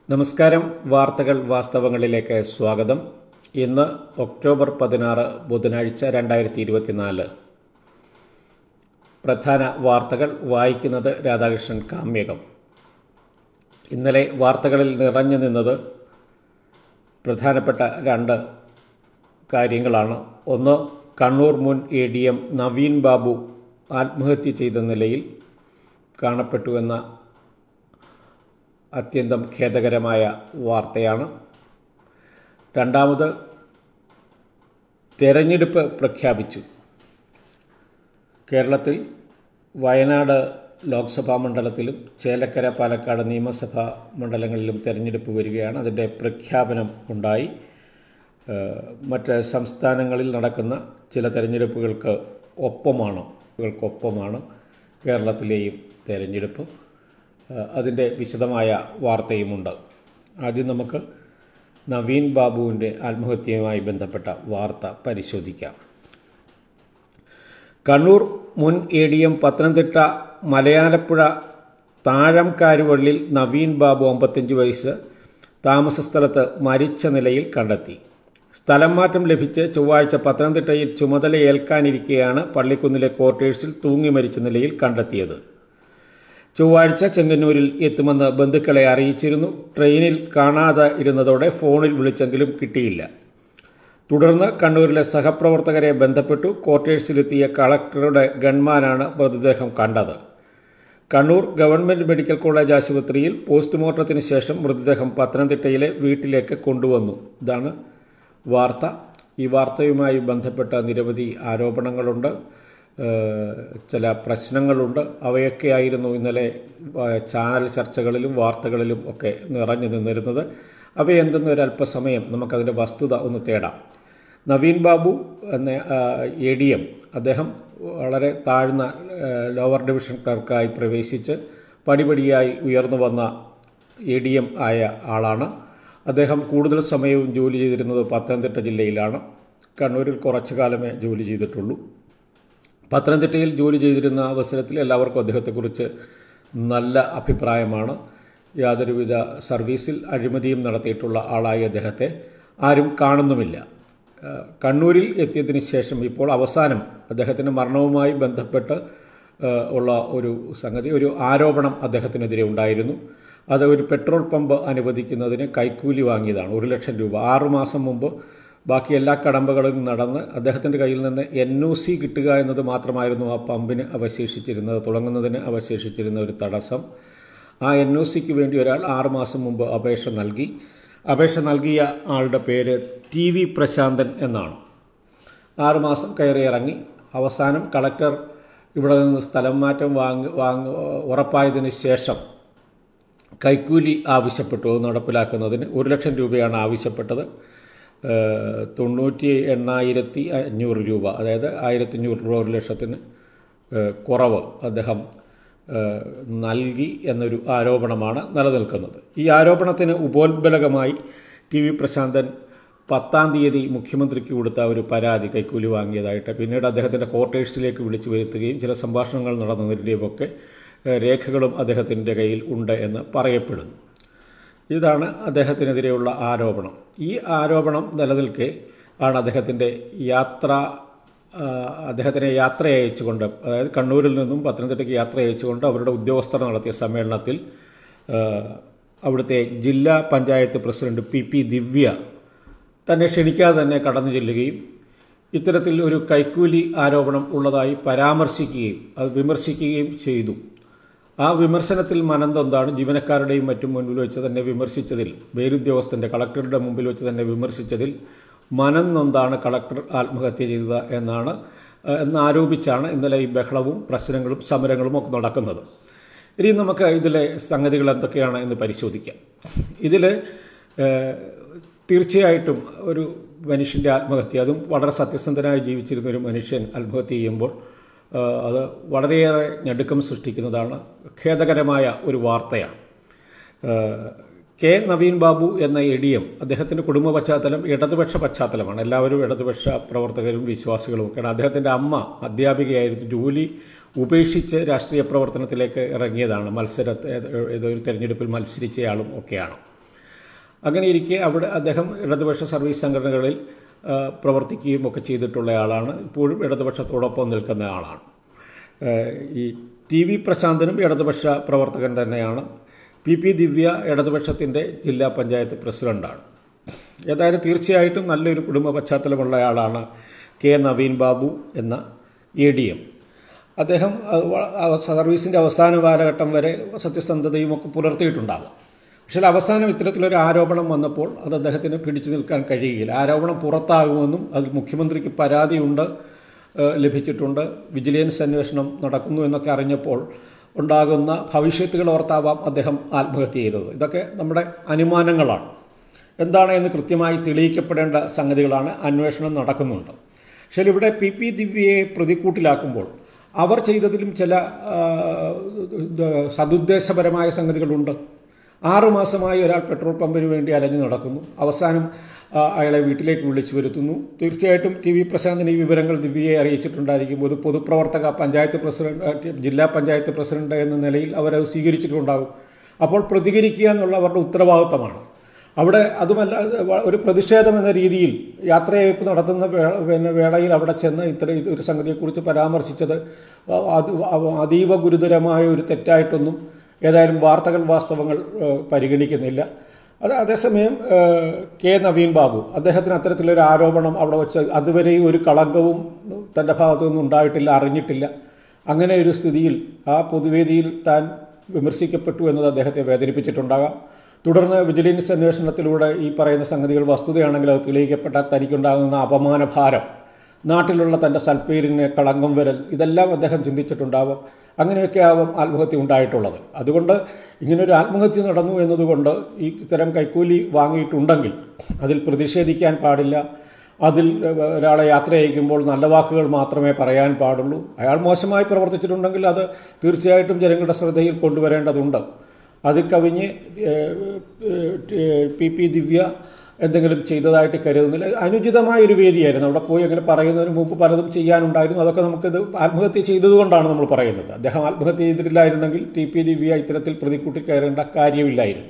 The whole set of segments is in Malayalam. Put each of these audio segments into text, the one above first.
നമസ്കാരം വാർത്തകൾ വാസ്തവങ്ങളിലേക്ക് സ്വാഗതം ഇന്ന് ഒക്ടോബർ പതിനാറ് ബുധനാഴ്ച രണ്ടായിരത്തി ഇരുപത്തിനാല് പ്രധാന വാർത്തകൾ വായിക്കുന്നത് രാധാകൃഷ്ണൻ കാമ്യകം ഇന്നലെ വാർത്തകളിൽ നിറഞ്ഞു നിന്നത് പ്രധാനപ്പെട്ട രണ്ട് കാര്യങ്ങളാണ് ഒന്ന് കണ്ണൂർ മുൻ A D M Naveen Babu ആത്മഹത്യ ചെയ്ത നിലയിൽ കാണപ്പെട്ടുവെന്ന അത്യന്തം ഖേദകരമായ വാർത്തയാണ് രണ്ടാമത് തെരഞ്ഞെടുപ്പ് പ്രഖ്യാപിച്ചു കേരളത്തിൽ വയനാട് ലോക്സഭാ മണ്ഡലത്തിലും ചേലക്കര പാലക്കാട് നിയമസഭാ മണ്ഡലങ്ങളിലും തെരഞ്ഞെടുപ്പ് വരികയാണ് അതിൻ്റെ പ്രഖ്യാപനം ഉണ്ടായി മറ്റ് സംസ്ഥാനങ്ങളിൽ നടക്കുന്ന ചില തെരഞ്ഞെടുപ്പുകൾക്ക് ഒപ്പമാണ് ഒപ്പമാണ് കേരളത്തിലെയും തെരഞ്ഞെടുപ്പ് അതിൻ്റെ വിശദമായ വാർത്തയുമുണ്ട് ആദ്യം നമുക്ക് നവീൻ ബാബുവിൻ്റെ ആത്മഹത്യയുമായി ബന്ധപ്പെട്ട വാർത്ത പരിശോധിക്കാം കണ്ണൂർ മുൻ A D M Pathanamthitta Malayalappuzha താഴംകാരുവള്ളിൽ നവീൻ ബാബു അമ്പത്തഞ്ച് വയസ്സ് താമസ സ്ഥലത്ത് മരിച്ച നിലയിൽ കണ്ടെത്തി സ്ഥലം മാറ്റം ലഭിച്ച് ചൊവ്വാഴ്ച പത്തനംതിട്ടയിൽ ചുമതലയേൽക്കാനിരിക്കെയാണ് പള്ളിക്കുന്നിലെ ക്വാർട്ടേഴ്സിൽ തൂങ്ങി മരിച്ച നിലയിൽ കണ്ടെത്തിയത് ചൊവ്വാഴ്ച ചെങ്ങന്നൂരിൽ എത്തുമെന്ന് ബന്ധുക്കളെ അറിയിച്ചിരുന്നു ട്രെയിനിൽ കാണാതെ ഇരുന്നതോടെ ഫോണിൽ വിളിച്ചെങ്കിലും കിട്ടിയില്ല തുടർന്ന് കണ്ണൂരിലെ സഹപ്രവർത്തകരെ ബന്ധപ്പെട്ടു ക്വാർട്ടേഴ്സിലെത്തിയ കളക്ടറുടെ ഗൺമാനാണ് മൃതദേഹം കണ്ടത് കണ്ണൂർ ഗവൺമെന്റ് മെഡിക്കൽ കോളേജ് ആശുപത്രിയിൽ പോസ്റ്റ്മോർട്ടത്തിന് ശേഷം മൃതദേഹം പത്തനംതിട്ടയിലെ വീട്ടിലേക്ക് കൊണ്ടുവന്നു ഇതാണ് വാർത്ത ഈ വാർത്തയുമായി ബന്ധപ്പെട്ട നിരവധി ആരോപണങ്ങളുണ്ട് ചില പ്രശ്നങ്ങളുണ്ട് അവയൊക്കെയായിരുന്നു ഇന്നലെ ചാനൽ ചർച്ചകളിലും വാർത്തകളിലും ഒക്കെ നിറഞ്ഞു നിന്നിരുന്നത് അവയെന്തെന്ന് ഒരല്പസമയം നമുക്കതിൻ്റെ വസ്തുത ഒന്ന് തേടാം നവീൻ ബാബു എന്ന എ ഡി എം അദ്ദേഹം വളരെ താഴ്ന്ന ലോവർ ഡിവിഷൻ ക്ലർക്കായി പ്രവേശിച്ച് പടിപടിയായി ഉയർന്നു വന്ന എ ഡി എം ആയ ആളാണ് അദ്ദേഹം കൂടുതൽ സമയവും ജോലി ചെയ്തിരുന്നത് പത്തനംതിട്ട ജില്ലയിലാണ് കണ്ണൂരിൽ കുറച്ചു കാലമേ ജോലി ചെയ്തിട്ടുള്ളൂ പത്തനംതിട്ടയിൽ ജോലി ചെയ്തിരുന്ന അവസരത്തിൽ എല്ലാവർക്കും അദ്ദേഹത്തെക്കുറിച്ച് നല്ല അഭിപ്രായമാണ് യാതൊരുവിധ സർവീസിൽ അഴിമതിയും നടത്തിയിട്ടുള്ള ആളായി അദ്ദേഹത്തെ ആരും കാണുന്നുമില്ല കണ്ണൂരിൽ എത്തിയതിന് ശേഷം ഇപ്പോൾ അവസാനം അദ്ദേഹത്തിൻ്റെ മരണവുമായി ബന്ധപ്പെട്ട് ഉള്ള ഒരു സംഗതി ഒരു ആരോപണം അദ്ദേഹത്തിനെതിരെ ഉണ്ടായിരുന്നു അത് ഒരു പെട്രോൾ പമ്പ് അനുവദിക്കുന്നതിന് കൈക്കൂലി വാങ്ങിയതാണ് ഒരു ലക്ഷം രൂപ ആറുമാസം മുമ്പ് ബാക്കി എല്ലാ കടമ്പകളും നടന്ന് അദ്ദേഹത്തിൻ്റെ കയ്യിൽ നിന്ന് എൻ ഒ സി കിട്ടുക എന്നത് മാത്രമായിരുന്നു ആ പമ്പിന് അവശേഷിച്ചിരുന്നത് തുടങ്ങുന്നതിന് അവശേഷിച്ചിരുന്ന ഒരു തടസ്സം ആ എൻ ഒ സിക്ക് വേണ്ടി ഒരാൾ ആറുമാസം മുമ്പ് അപേക്ഷ നൽകി അപേക്ഷ നൽകിയ ആളുടെ പേര് ടി വി പ്രശാന്തൻ എന്നാണ് ആറുമാസം കയറി ഇറങ്ങി അവസാനം കളക്ടർ ഇവിടെ നിന്ന് സ്ഥലം മാറ്റം വാങ്ങി വാങ്ങ ഉറപ്പായതിനു ശേഷം കൈക്കൂലി ആവശ്യപ്പെട്ടു നടപ്പിലാക്കുന്നതിന് ഒരു ലക്ഷം രൂപയാണ് ആവശ്യപ്പെട്ടത് തൊണ്ണൂറ്റി എണ്ണായിരത്തി അഞ്ഞൂറ് രൂപ അതായത് ആയിരത്തി അഞ്ഞൂറ് രൂപ ഒരു ലക്ഷത്തിന് കുറവ് അദ്ദേഹം നൽകി എന്നൊരു ആരോപണമാണ് നിലനിൽക്കുന്നത് ഈ ആരോപണത്തിന് ഉപോത്ബലകമായി ടി വി പ്രശാന്തൻ പത്താം തീയതി മുഖ്യമന്ത്രിക്ക് കൊടുത്ത ഒരു പരാതി കൈക്കൂലി വാങ്ങിയതായിട്ട് പിന്നീട് അദ്ദേഹത്തിൻ്റെ ക്വാർട്ടേഴ്സിലേക്ക് വിളിച്ചു വരുത്തുകയും ചില സംഭാഷണങ്ങൾ നടന്നതിൻ്റെയുമൊക്കെ രേഖകളും അദ്ദേഹത്തിൻ്റെ കയ്യിൽ ഉണ്ട് എന്ന് പറയപ്പെടുന്നു ഇതാണ് അദ്ദേഹത്തിനെതിരെയുള്ള ആരോപണം ഈ ആരോപണം നിലനിൽക്കെ ആണ് അദ്ദേഹത്തിൻ്റെ യാത്ര അദ്ദേഹത്തിനെ യാത്ര അയച്ചുകൊണ്ട് അതായത് കണ്ണൂരിൽ നിന്നും പത്തനംതിട്ടയ്ക്ക് യാത്ര അയച്ചുകൊണ്ട് അവരുടെ ഉദ്യോഗസ്ഥർ നടത്തിയ സമ്മേളനത്തിൽ അവിടുത്തെ ജില്ലാ panchayat president P P Divya തന്നെ ക്ഷണിക്കാതെ തന്നെ കടന്നു ചെല്ലുകയും ഇത്തരത്തിൽ ഒരു കൈക്കൂലി ആരോപണം ഉള്ളതായി പരാമർശിക്കുകയും അത് വിമർശിക്കുകയും ചെയ്തു ആ വിമർശനത്തിൽ മനന്തെന്താണ് ജീവനക്കാരുടെയും മറ്റും മുൻപിൽ വെച്ച് തന്നെ വിമർശിച്ചതിൽ മേലുദ്യോഗസ്ഥൻ്റെ കളക്ടറുടെ മുമ്പിൽ വെച്ച് തന്നെ വിമർശിച്ചതിൽ മനന്നൊന്താണ് കളക്ടർ ആത്മഹത്യ ചെയ്തത് എന്നാണ് എന്നാരോപിച്ചാണ് ഇന്നലെ ഈ ബഹളവും പ്രശ്നങ്ങളും സമരങ്ങളും ഒക്കെ നടക്കുന്നത് ഇനി നമുക്ക് ഇതിലെ സംഗതികൾ എന്തൊക്കെയാണ് എന്ന് പരിശോധിക്കാം ഇതിൽ തീർച്ചയായിട്ടും ഒരു മനുഷ്യൻ്റെ ആത്മഹത്യ അതും വളരെ സത്യസന്ധനായി ജീവിച്ചിരുന്ന ഒരു മനുഷ്യൻ ആത്മഹത്യ ചെയ്യുമ്പോൾ അത് വളരെയേറെ ഞടുക്കം സൃഷ്ടിക്കുന്നതാണ് ഖേദകരമായ ഒരു വാർത്തയാണ് കെ നവീൻ ബാബു എന്ന എ ഡി എം അദ്ദേഹത്തിൻ്റെ കുടുംബ പശ്ചാത്തലം ഇടതുപക്ഷ പശ്ചാത്തലമാണ് എല്ലാവരും ഇടതുപക്ഷ പ്രവർത്തകരും വിശ്വാസികളും ഒക്കെയാണ് അദ്ദേഹത്തിൻ്റെ അമ്മ അധ്യാപികയായിരുന്നു ജോലി ഉപേക്ഷിച്ച് രാഷ്ട്രീയ പ്രവർത്തനത്തിലേക്ക് ഇറങ്ങിയതാണ് മത്സര ഏതൊരു തെരഞ്ഞെടുപ്പിൽ മത്സരിച്ചയാളും ഒക്കെയാണ് അങ്ങനെ ഇരിക്കെ അവിടെ അദ്ദേഹം ഇടതുപക്ഷ സർവീസ് സംഘടനകളിൽ ആ, പ്രവർത്തിക്കുകയും ഒക്കെ ചെയ്തിട്ടുള്ള ആളാണ് ഇപ്പോഴും ഇടതുപക്ഷത്തോടൊപ്പം നിൽക്കുന്ന ആളാണ് ഏഹ് ഈ ടി വി പ്രശാന്തനും ഇടതുപക്ഷ പ്രവർത്തകൻ തന്നെയാണ് പി പി ദിവ്യ ഇടതുപക്ഷത്തിൻ്റെ ജില്ലാ പഞ്ചായത്ത് പ്രസിഡന്റാണ് ഏതായാലും തീർച്ചയായിട്ടും നല്ലൊരു കുടുംബ പശ്ചാത്തലമുള്ള ആളാണ് കെ നവീൻ ബാബു എന്ന എ ഡി എം അദ്ദേഹം അത് വ- അവ- സർവീസിൻ്റെ അവസാന കാലഘട്ടം വരെ സത്യസന്ധതയും ഒക്കെ പുലർത്തിയിട്ടുണ്ടാകും പക്ഷേ അവസാനം ഇത്തരത്തിലൊരു ആരോപണം വന്നപ്പോൾ അത് അദ്ദേഹത്തിന് പിടിച്ചു നിൽക്കാൻ കഴിയുകയില്ല ആരോപണം പുറത്താകുമെന്നും അതിൽ മുഖ്യമന്ത്രിക്ക് പരാതിയുണ്ട് ഏഹ് ലഭിച്ചിട്ടുണ്ട് വിജിലൻസ് അന്വേഷണം നടക്കുന്നു എന്നൊക്കെ അറിഞ്ഞപ്പോൾ ഉണ്ടാകുന്ന ഭവിഷ്യത്തുകൾ ഓർത്താവാം അദ്ദേഹം ആത്മഹത്യ ചെയ്തത് ഇതൊക്കെ നമ്മുടെ അനുമാനങ്ങളാണ് എന്താണ് എന്ന് കൃത്യമായി തെളിയിക്കപ്പെടേണ്ട സംഗതികളാണ് അന്വേഷണം നടക്കുന്നുണ്ട് പക്ഷേ ഇവിടെ പി പി ദിവ്യയെ പ്രതിക്കൂട്ടിലാക്കുമ്പോൾ അവർ ചെയ്തതിലും ചില ആ, ഇത് സതുദ്ദേശപരമായ സംഗതികളുണ്ട് ആറുമാസമായി ഒരാൾ പെട്രോൾ പമ്പിന് വേണ്ടി അലഞ്ഞു നടക്കുന്നു അവസാനം ആ, അയാളെ വീട്ടിലേക്ക് വിളിച്ചു വരുത്തുന്നു തീർച്ചയായിട്ടും ടി വി പ്രശാന്തിന് ഈ വിവരങ്ങൾ ദിവ്യയെ അറിയിച്ചിട്ടുണ്ടായിരിക്കും ഒരു പൊതുപ്രവർത്തക പഞ്ചായത്ത് പ്രസിഡന്റ് ആ, ജില്ലാ പഞ്ചായത്ത് പ്രസിഡന്റ് എന്ന നിലയിൽ അവരത് സ്വീകരിച്ചിട്ടുണ്ടാകും അപ്പോൾ പ്രതികരിക്കുക എന്നുള്ള അവരുടെ ഉത്തരവാദിത്തമാണ് അവിടെ അതുമല്ല ഒരു പ്രതിഷേധം എന്ന രീതിയിൽ യാത്രയയപ്പ് നടത്തുന്ന വേ- പിന്നെ വേളയിൽ അവിടെ ചെന്ന് ഇത്തരം ഇത് ഒരു സംഗതിയെക്കുറിച്ച് പരാമർശിച്ചത് അത് അതീവ ഗുരുതരമായ ഒരു തെറ്റായിട്ടൊന്നും ഏതായാലും വാർത്തകൾ വാസ്തവങ്ങൾ ഏഹ്, പരിഗണിക്കുന്നില്ല അത് അതേസമയം ഏഹ്, കെ നവീൻ ബാബു അദ്ദേഹത്തിന് അത്തരത്തിലൊരു ആരോപണം അവിടെ വെച്ച് അതുവരെ ഒരു കളങ്കവും തൻ്റെ ഭാഗത്തു നിന്നും ഉണ്ടായിട്ടില്ല അറിഞ്ഞിട്ടില്ല അങ്ങനെ ഒരു സ്ഥിതിയിൽ ആ പൊതുവേദിയിൽ താൻ വിമർശിക്കപ്പെട്ടു എന്നത് അദ്ദേഹത്തെ വേദനിപ്പിച്ചിട്ടുണ്ടാകാം തുടർന്ന് വിജിലൻസ് അന്വേഷണത്തിലൂടെ ഈ പറയുന്ന സംഗതികൾ വസ്തുതയാണെങ്കിൽ അത് തെളിയിക്കപ്പെട്ടാൽ തനിക്കുണ്ടാകുന്ന അപമാനഭാരം നാട്ടിലുള്ള തൻ്റെ സൽപ്പേരിന് കളങ്കം വരൽ ഇതെല്ലാം അദ്ദേഹം ചിന്തിച്ചിട്ടുണ്ടാവും അങ്ങനെയൊക്കെ ആവും ആത്മഹത്യ ഉണ്ടായിട്ടുള്ളത് അതുകൊണ്ട് ഇങ്ങനൊരു ആത്മഹത്യ നടന്നു എന്നതുകൊണ്ട് ഈ ഇത്തരം കൈക്കൂലി വാങ്ങിയിട്ടുണ്ടെങ്കിൽ അതിൽ പ്രതിഷേധിക്കാൻ പാടില്ല അതിൽ ഏഹ്, ഒരാളെ യാത്ര അയക്കുമ്പോൾ നല്ല വാക്കുകൾ മാത്രമേ പറയാൻ പാടുള്ളൂ അയാൾ മോശമായി പ്രവർത്തിച്ചിട്ടുണ്ടെങ്കിൽ അത് തീർച്ചയായിട്ടും ജനങ്ങളുടെ ശ്രദ്ധയിൽ കൊണ്ടുവരേണ്ടതുണ്ട് അത് കവിഞ്ഞ് ഏഹ്, ഏഹ്, പി പി ദിവ്യ എന്തെങ്കിലും ചെയ്തതായിട്ട് കരുതുന്നില്ല അനുചിതമായ ഒരു വേദിയായിരുന്നു അവിടെ പോയി അങ്ങനെ പറയുന്നതിന് മുമ്പ് പലതും ചെയ്യാനുണ്ടായിരുന്നു അതൊക്കെ നമുക്കിത് ആത്മഹത്യ ചെയ്തതുകൊണ്ടാണ് നമ്മൾ പറയുന്നത് അദ്ദേഹം ആത്മഹത്യ ചെയ്തിട്ടില്ലായിരുന്നെങ്കിൽ ടി പി ദിവ്യ ഇത്തരത്തിൽ പ്രതിക്കൂട്ടി കയറേണ്ട കാര്യമില്ലായിരുന്നു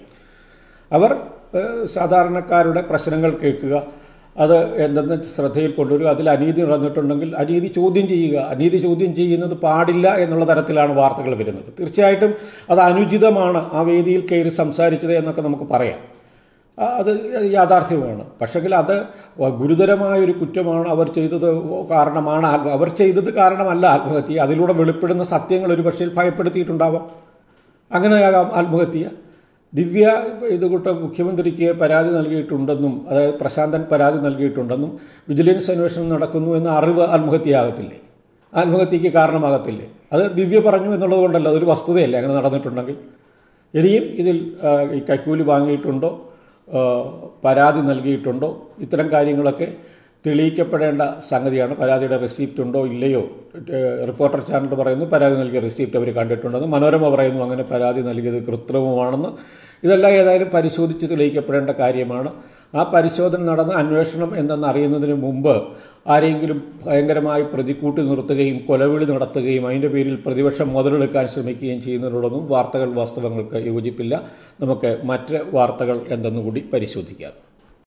അവർ ഏഹ്, സാധാരണക്കാരുടെ പ്രശ്നങ്ങൾ കേൾക്കുക അത് എന്തെന്ന് ശ്രദ്ധയിൽ കൊണ്ടുവരിക അതിൽ അനീതി നടന്നിട്ടുണ്ടെങ്കിൽ അനീതി ചോദ്യം ചെയ്യുക അനീതി ചോദ്യം ചെയ്യുന്നത് പാടില്ല എന്നുള്ള തരത്തിലാണ് വാർത്തകൾ വരുന്നത് തീർച്ചയായിട്ടും അത് അനുചിതമാണ് ആ വേദിയിൽ കയറി സംസാരിച്ചത് എന്നൊക്കെ നമുക്ക് പറയാം ആ, അത് യാഥാർത്ഥ്യമാണ് പക്ഷെങ്കിൽ അത് ഗുരുതരമായ ഒരു കുറ്റമാണ് അവർ ചെയ്തത് കാരണമാണ് ആത്മ- അവർ ചെയ്തത് കാരണമല്ല ആത്മഹത്യ അതിലൂടെ വെളിപ്പെടുന്ന സത്യങ്ങൾ ഒരു പക്ഷേ ഭയപ്പെടുത്തിയിട്ടുണ്ടാവാം അങ്ങനെയാകാം ആത്മഹത്യ ദിവ്യ ഇതുകൂട്ട് മുഖ്യമന്ത്രിക്ക് പരാതി നൽകിയിട്ടുണ്ടെന്നും അതായത് പ്രശാന്തൻ പരാതി നൽകിയിട്ടുണ്ടെന്നും വിജിലൻസ് അന്വേഷണം നടക്കുന്നു എന്ന അറിവ് ആത്മഹത്യയാകത്തില്ലേ ആത്മഹത്യക്ക് കാരണമാകത്തില്ലേ അത് ദിവ്യ പറഞ്ഞു എന്നുള്ളത് കൊണ്ടല്ല അതൊരു വസ്തുതയല്ലേ അങ്ങനെ നടന്നിട്ടുണ്ടെങ്കിൽ ഇനിയും ഇതിൽ ആ, ഈ കൈക്കൂലി വാങ്ങിയിട്ടുണ്ടോ ആ, പരാതി നൽകിയിട്ടുണ്ടോ ഇത്തരം കാര്യങ്ങളൊക്കെ തെളിയിക്കപ്പെടേണ്ട സംഗതിയാണ് പരാതിയുടെ റെസിപ്റ്റ് ഉണ്ടോ ഇല്ലയോ ഏഹ് റിപ്പോർട്ടർ ചാനൽ പറയുന്നു പരാതി നൽകിയ റെസിപ്റ്റ് അവർ കണ്ടിട്ടുണ്ടെന്ന് മനോരമ പറയുന്നു അങ്ങനെ പരാതി നൽകിയത് കൃത്രിമമാണെന്ന് ഇതെല്ലാം ഏതായാലും പരിശോധിച്ച് തെളിയിക്കപ്പെടേണ്ട കാര്യമാണ് ആ പരിശോധന നടന്ന് അന്വേഷണം എന്തെന്ന് അറിയുന്നതിന് മുമ്പ് ആരെങ്കിലും ഭയങ്കരമായി പ്രതിക്കൂട്ടി നിർത്തുകയും കൊലവിളി നടത്തുകയും അതിൻ്റെ പേരിൽ പ്രതിപക്ഷം മുതലെടുക്കാൻ ശ്രമിക്കുകയും ചെയ്യുന്നതിനോടൊന്നും വാർത്തകൾ വാസ്തവങ്ങൾക്ക് യോജിപ്പില്ല നമുക്ക് മറ്റ് വാർത്തകൾ എന്തെന്നുകൂടി പരിശോധിക്കാം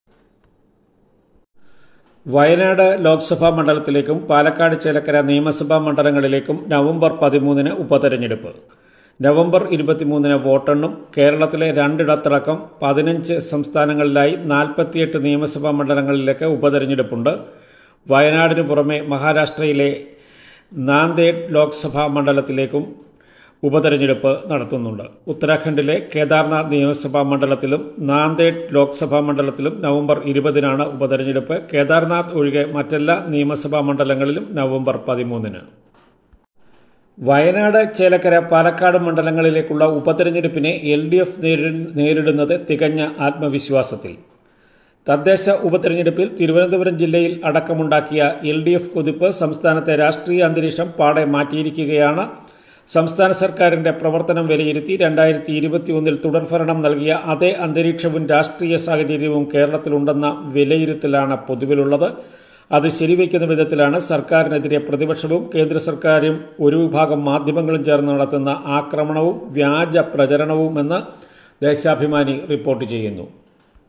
വയനാട് ലോക്സഭാ മണ്ഡലത്തിലേക്കും പാലക്കാട് ചേലക്കര നിയമസഭാ മണ്ഡലങ്ങളിലേക്കും നവംബർ പതിമൂന്നിന് ഉപതെരഞ്ഞെടുപ്പ് നവംബർ ഇരുപത്തിമൂന്നിന് വോട്ടെണ്ണും കേരളത്തിലെ രണ്ടിടത്തടക്കം പതിനഞ്ച് സംസ്ഥാനങ്ങളിലായി നാൽപ്പത്തിയെട്ട് നിയമസഭാ മണ്ഡലങ്ങളിലേക്ക് ഉപതെരഞ്ഞെടുപ്പുണ്ട് വയനാടിനു പുറമെ മഹാരാഷ്ട്രയിലെ നാന്ദേഡ് ലോക്സഭാ മണ്ഡലത്തിലേക്കും ഉപതെരഞ്ഞെടുപ്പ് നടത്തുന്നുണ്ട് ഉത്തരാഖണ്ഡിലെ കേദാർനാഥ് നിയമസഭാ മണ്ഡലത്തിലും നാന്ദേഡ് ലോക്സഭാ മണ്ഡലത്തിലും നവംബർ ഇരുപതിനാണ് ഉപതെരഞ്ഞെടുപ്പ് കേദാർനാഥ് ഒഴികെ മറ്റെല്ലാ നിയമസഭാ മണ്ഡലങ്ങളിലും നവംബർ പതിമൂന്നിന് വയനാട് ചേലക്കര പാലക്കാട് മണ്ഡലങ്ങളിലേക്കുള്ള ഉപതെരഞ്ഞെടുപ്പിനെ എൽ ഡി എഫ് നേരിടുന്നത് തികഞ്ഞ ആത്മവിശ്വാസത്തിൽ തദ്ദേശ ഉപതെരഞ്ഞെടുപ്പിൽ തിരുവനന്തപുരം ജില്ലയിൽ അടക്കമുണ്ടാക്കിയ എൽ ഡി എഫ് കുതിപ്പ് സംസ്ഥാനത്തെ രാഷ്ട്രീയ അന്തരീക്ഷം പാടെ മാറ്റിയിരിക്കുകയാണ് സംസ്ഥാന സർക്കാരിന്റെ പ്രവർത്തനം വിലയിരുത്തി രണ്ടായിരത്തി ഇരുപത്തിയൊന്നിൽ തുടർഭരണം നൽകിയ അതേ അന്തരീക്ഷവും രാഷ്ട്രീയ സാഹചര്യവും കേരളത്തിലുണ്ടെന്ന വിലയിരുത്തലാണ് പൊതുവിലുള്ളത് അത് ശരിവയ്ക്കുന്ന വിധത്തിലാണ് സർക്കാരിനെതിരെ പ്രതിപക്ഷവും കേന്ദ്ര സർക്കാരും ഒരു വിഭാഗം മാധ്യമങ്ങളും ചേർന്ന് നടത്തുന്ന ആക്രമണവും വ്യാജ പ്രചരണവുമെന്ന് ദേശാഭിമാനി റിപ്പോർട്ട് ചെയ്യുന്നു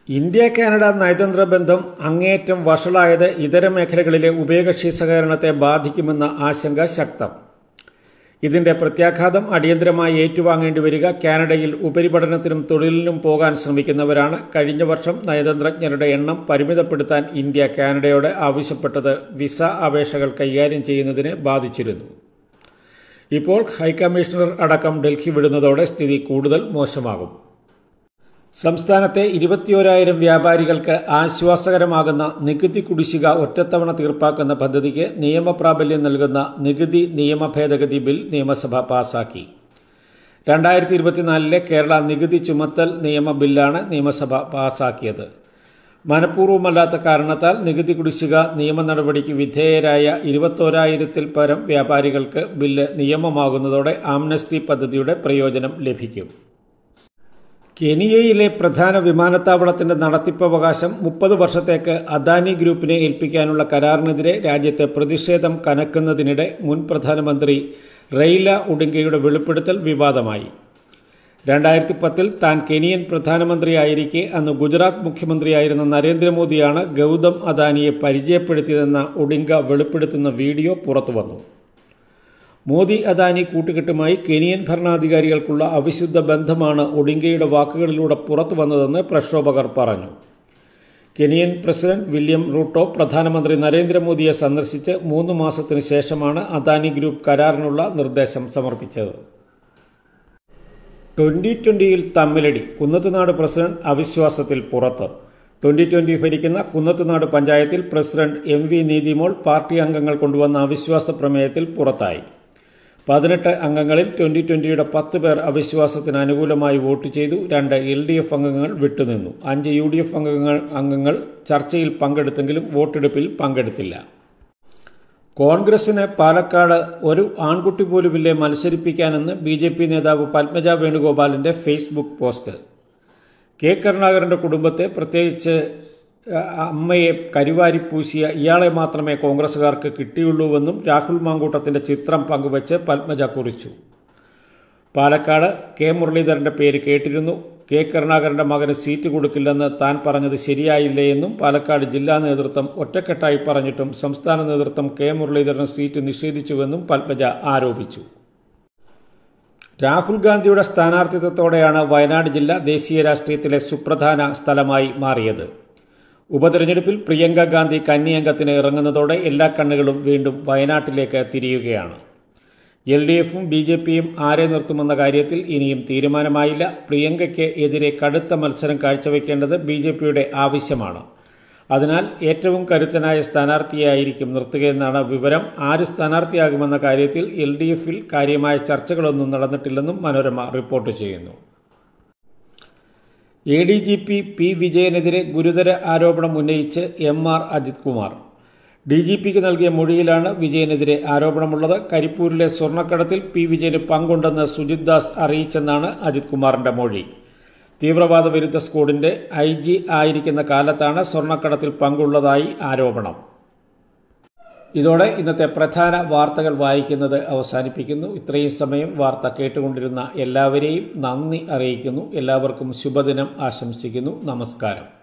ഇന്ത്യ കാനഡ നയതന്ത്ര ബന്ധം അങ്ങേയറ്റം വഷളായത് ഇതര മേഖലകളിലെ ഉഭയകക്ഷി സഹകരണത്തെ ബാധിക്കുമെന്ന ആശങ്ക ശക്തം ഇതിന്റെ പ്രത്യാഘാതം അടിയന്തരമായി ഏറ്റുവാങ്ങേണ്ടി വരിക കാനഡയിൽ ഉപരിപഠനത്തിനും തൊഴിലിനും പോകാൻ ശ്രമിക്കുന്നവരാണ് കഴിഞ്ഞ വർഷം നയതന്ത്രജ്ഞരുടെ എണ്ണം പരിമിതപ്പെടുത്താൻ ഇന്ത്യ കാനഡയോട് ആവശ്യപ്പെട്ടത് വിസ അപേക്ഷകൾ കൈകാര്യം ചെയ്യുന്നതിനെ ബാധിച്ചിരുന്നു ഇപ്പോൾ ഹൈക്കമ്മീഷണർ അടക്കം ഡൽഹി വിടുന്നതോടെ സ്ഥിതി കൂടുതൽ മോശമാകും സംസ്ഥാനത്തെ ഇരുപത്തിയോരായിരം വ്യാപാരികൾക്ക് ആശ്വാസകരമാകുന്ന നികുതി കുടിശ്ശിക ഒറ്റത്തവണ തീർപ്പാക്കുന്ന പദ്ധതിക്ക് നിയമപ്രാബല്യം നൽകുന്ന നികുതി നിയമ ഭേദഗതി ബിൽ നിയമസഭ പാസാക്കി രണ്ടായിരത്തി ഇരുപത്തിനാലിലെ കേരള നികുതി ചുമത്തൽ നിയമ ബില്ലാണ് നിയമസഭ പാസാക്കിയത് മനഃപൂർവ്വമല്ലാത്ത കാരണത്താൽ നികുതി കുടിശ്ശിക നിയമ നടപടിക്ക് വിധേയരായ ഇരുപത്തോരായിരത്തിൽ പരം വ്യാപാരികൾക്ക് ബില്ല് നിയമമാകുന്നതോടെ ആംനസ്റ്റി പദ്ധതിയുടെ പ്രയോജനം ലഭിക്കും കെനിയയിലെ പ്രധാന വിമാനത്താവളത്തിന്റെ നടത്തിപ്പവകാശം മുപ്പത് വർഷത്തേക്ക് അദാനി ഗ്രൂപ്പിനെ ഏൽപ്പിക്കാനുള്ള കരാറിനെതിരെ രാജ്യത്തെ പ്രതിഷേധം കനക്കുന്നതിനിടെ മുൻ പ്രധാനമന്ത്രി റെയ്ല ഉഡിങ്കയുടെ വെളിപ്പെടുത്തൽ വിവാദമായി രണ്ടായിരത്തി പത്തിൽ താൻ കെനിയൻ പ്രധാനമന്ത്രിയായിരിക്കെ അന്ന് ഗുജറാത്ത് മുഖ്യമന്ത്രിയായിരുന്ന നരേന്ദ്രമോദിയാണ് ഗൗതം അദാനിയെ പരിചയപ്പെടുത്തിയതെന്ന ഒഡിങ്ക വെളിപ്പെടുത്തുന്ന വീഡിയോ പുറത്തുവന്നു മോദി അദാനി കൂട്ടുകെട്ടുമായി കെനിയൻ ഭരണാധികാരികൾക്കുള്ള അവിശുദ്ധ ബന്ധമാണ് ഒഡിങ്കയുടെ വാക്കുകളിലൂടെ പുറത്തു വന്നതെന്ന് പ്രക്ഷോഭകർ പറഞ്ഞു കെനിയൻ പ്രസിഡന്റ് വില്യം റൂട്ടോ പ്രധാനമന്ത്രി നരേന്ദ്രമോദിയെ സന്ദർശിച്ച് മൂന്ന് മാസത്തിനു ശേഷമാണ് അദാനി ഗ്രൂപ്പ് കരാറിനുള്ള നിർദ്ദേശം സമർപ്പിച്ചത് ട്വന്റി ട്വന്റിയിൽ തമ്മിലടി കുന്നത്തുനാട് പ്രസിഡന്റ് അവിശ്വാസത്തിൽ പുറത്ത് ട്വന്റി ട്വന്റി ഭരിക്കുന്ന കുന്നത്തുനാട് പഞ്ചായത്തിൽ president M V Neethimol party അംഗങ്ങൾ കൊണ്ടുവന്ന അവിശ്വാസ പ്രമേയത്തിൽ പുറത്തായി പതിനെട്ട് അംഗങ്ങളിൽ ട്വന്റി ട്വന്റിയുടെ പത്ത് പേർ അവിശ്വാസത്തിന് അനുകൂലമായി വോട്ട് ചെയ്തു രണ്ട് എൽ ഡി എഫ് അംഗങ്ങൾ വിട്ടുനിന്നു അഞ്ച് യു ഡി എഫ് അംഗങ്ങൾ അംഗങ്ങൾ ചർച്ചയിൽ പങ്കെടുത്തെങ്കിലും വോട്ടെടുപ്പിൽ പങ്കെടുത്തില്ല കോൺഗ്രസിന് പാലക്കാട് ഒരു ആൺകുട്ടി പോലുമില്ലേ മത്സരിപ്പിക്കാനെന്ന് ബി ജെ പി നേതാവ് പത്മജ വേണുഗോപാലിന്റെ ഫേസ്ബുക്ക് പോസ്റ്റ് കെ കരുണാകരന്റെ കുടുംബത്തെ പ്രത്യേകിച്ച് അമ്മയെ കരിവാരി പൂശിയ ഇയാളെ മാത്രമേ കോൺഗ്രസുകാർക്ക് കിട്ടിയുള്ളൂവെന്നും രാഹുൽ മാങ്കൂട്ടത്തിന്റെ ചിത്രം പങ്കുവച്ച് പത്മജ കുറിച്ചു പാലക്കാട് കെ മുരളീധരന്റെ പേര് കേട്ടിരുന്നു കെ കരുണാകരന്റെ മകന് സീറ്റ് കൊടുക്കില്ലെന്ന് താൻ പറഞ്ഞത് ശരിയായില്ലേ എന്നും പാലക്കാട് ജില്ലാ നേതൃത്വം ഒറ്റക്കെട്ടായി പറഞ്ഞിട്ടും സംസ്ഥാന നേതൃത്വം കെ മുരളീധരന് സീറ്റ് നിഷേധിച്ചുവെന്നും പത്മജ ആരോപിച്ചു രാഹുൽ ഗാന്ധിയുടെ സ്ഥാനാർത്ഥിത്വത്തോടെയാണ് വയനാട് ജില്ല ദേശീയ രാഷ്ട്രീയത്തിലെ സുപ്രധാന സ്ഥലമായി മാറിയത് ഉപതെരഞ്ഞെടുപ്പിൽ പ്രിയങ്ക ഗാന്ധി കന്നി അംഗത്തിന് ഇറങ്ങുന്നതോടെ എല്ലാ കണ്ണുകളും വീണ്ടും വയനാട്ടിലേക്ക് തിരിയുകയാണ് എൽ ഡി എഫും ബി ജെ പിയും ആരെ നിർത്തുമെന്ന കാര്യത്തിൽ ഇനിയും തീരുമാനമായില്ല പ്രിയങ്കയ്ക്ക് എതിരെ കടുത്ത മത്സരം കാഴ്ചവെക്കേണ്ടത് ബി ജെ പിയുടെ ആവശ്യമാണ് അതിനാൽ ഏറ്റവും കരുത്തനായ സ്ഥാനാർത്ഥിയായിരിക്കും നിർത്തുകയെന്നാണ് വിവരം ആര് സ്ഥാനാർത്ഥിയാകുമെന്ന കാര്യത്തിൽ എൽ ഡി എഫിൽ കാര്യമായ ചർച്ചകളൊന്നും നടന്നിട്ടില്ലെന്നും മനോരമ റിപ്പോർട്ട് ചെയ്യുന്നു A D G P P വിജയനെതിരെ ഗുരുതര ആരോപണം ഉന്നയിച്ച് M R Ajith Kumar D G പിക്ക് നൽകിയ മൊഴിയിലാണ് വിജയനെതിരെ ആരോപണമുള്ളത് കരിപ്പൂരിലെ സ്വർണ്ണക്കടത്തിൽ പി വിജയന് പങ്കുണ്ടെന്ന് സുജിത് ദാസ് അറിയിച്ചെന്നാണ് അജിത് കുമാറിന്റെ മൊഴി തീവ്രവാദ വിരുദ്ധ സ്ക്വാഡിന്റെ ഐ ജി ആയിരിക്കുന്ന കാലത്താണ് സ്വർണ്ണക്കടത്തിൽ പങ്കുള്ളതായി ആരോപണം ഇതോടെ ഇന്നത്തെ പ്രധാന വാർത്തകൾ വായിക്കുന്നത് അവസാനിപ്പിക്കുന്നു ഇത്രയും സമയം വാർത്ത കേട്ടുകൊണ്ടിരുന്ന എല്ലാവരെയും നന്ദി അറിയിക്കുന്നു എല്ലാവർക്കും ശുഭദിനം ആശംസിക്കുന്നു നമസ്കാരം